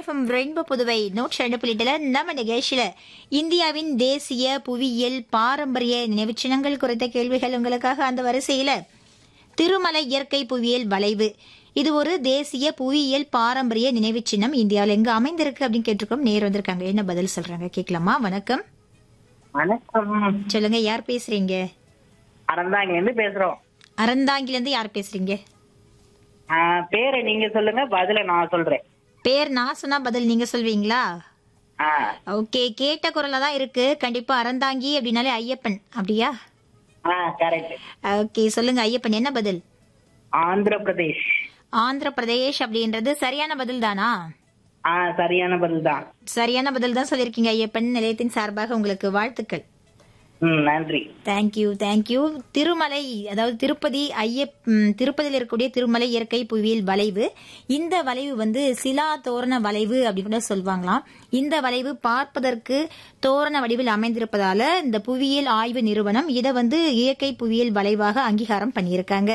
FM rainbow Puduvai நூற்றி ரெண்டு புள்ளிட்டுல நம்ம நிகழ்ச்சியில இந்தியாவின் தேசிய புவியியல் பாரம்பரிய நினைவுச்சின்னங்கள் குறித்த கேள்விகள் உங்களுக்காக அந்த வரிசையில திருமலை இயற்கை புவியியல் வளைவு இது ஒரு தேசிய புவியியல் பாரம்பரிய நினைவுச் சின்னம் இந்தியாவில் எங்க அமைந்திருக்கு அப்படின்னு கேட்டிருக்கோம் நேர் வந்திருக்காங்க என்ன பதில் சொல்றாங்க கேட்கலாமா வணக்கம் வணக்கம் சொல்லுங்க யார் பேசுறீங்க அறந்தாங்க இருந்து பேசுறோம் அறந்தாங்கில இருந்து யார் பேசுறீங்க ஆ, பேரை நீங்க சொல்லுங்க பதில நான் சொல்றேன் பேர் நான் சொன்னா பதில் நீங்க சொல்வீங்களா ஆ ஓகே கேட்ட குரலா தான் இருக்கு கண்டிப்பா அறந்தாங்கி அப்படின்னாலே ஐயப்பன் அப்படியா ஆ கரெக்ட் ஓகே சொல்லுங்க ஐயப்பன் என்ன பதில் ஆந்திர பிரதேஷ் ஆந்திர பிரதேஷ் அப்படின்றது சரியான பதில் தானா ஆ சரியான பதில் தான் சரியான பதில் தான் சொல்லியிருக்கீங்க ஐயப்பன் நிலையத்தின் சார்பாக உங்களுக்கு வாழ்த்துக்கள் ம் நன்றி தேங்க்யூ தேங்க்யூ திருமலை அதாவது திருப்பதி ஐயப் ம், திருப்பதியில் இருக்கக்கூடிய திருமலை இயற்கை புவியியல் வளைவு இந்த வளைவு வந்து சிலா தோரண வளைவு அப்படின்னு கூட சொல்லுவாங்களாம் இந்த வளைவு பார்ப்பதற்கு தோரண வடிவில் அமைந்திருப்பதால இந்த புவியியல் ஆய்வு நிறுவனம் இதை வந்து இயற்கை புவியியல் வளைவாக அங்கீகாரம் பண்ணியிருக்காங்க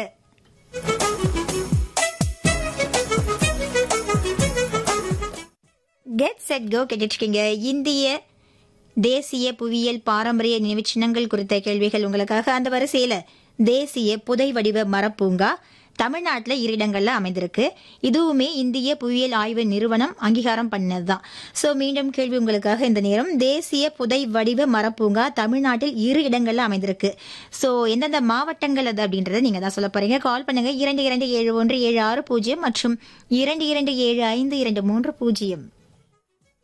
கெட் செட் கோ கேட்டுருக்கீங்க இந்திய தேசிய புவியியல் பாரம்பரிய நினைவுச் சின்னங்கள் குறித்த கேள்விகள் உங்களுக்காக அந்த வரிசையில தேசிய புதை வடிவ மரப்பூங்கா தமிழ்நாட்டில் இரு இடங்கள்ல அமைந்திருக்கு இதுவுமே இந்திய புவியியல் ஆய்வு நிறுவனம் அங்கீகாரம் பண்ணதுதான் ஸோ மீண்டும் கேள்வி உங்களுக்காக இந்த நேரம் தேசிய புதை வடிவ மரப்பூங்கா தமிழ்நாட்டில் இரு இடங்கள்ல அமைந்திருக்கு ஸோ எந்தெந்த மாவட்டங்கள் அது அப்படின்றத நீங்க தான் சொல்ல போறீங்க கால் பண்ணுங்க இரண்டு இரண்டு ஏழு ஒன்று ஏழு ஆறு பூஜ்ஜியம் மற்றும் இரண்டு இரண்டு ஏழு ஐந்து இரண்டு மூன்று பூஜ்ஜியம்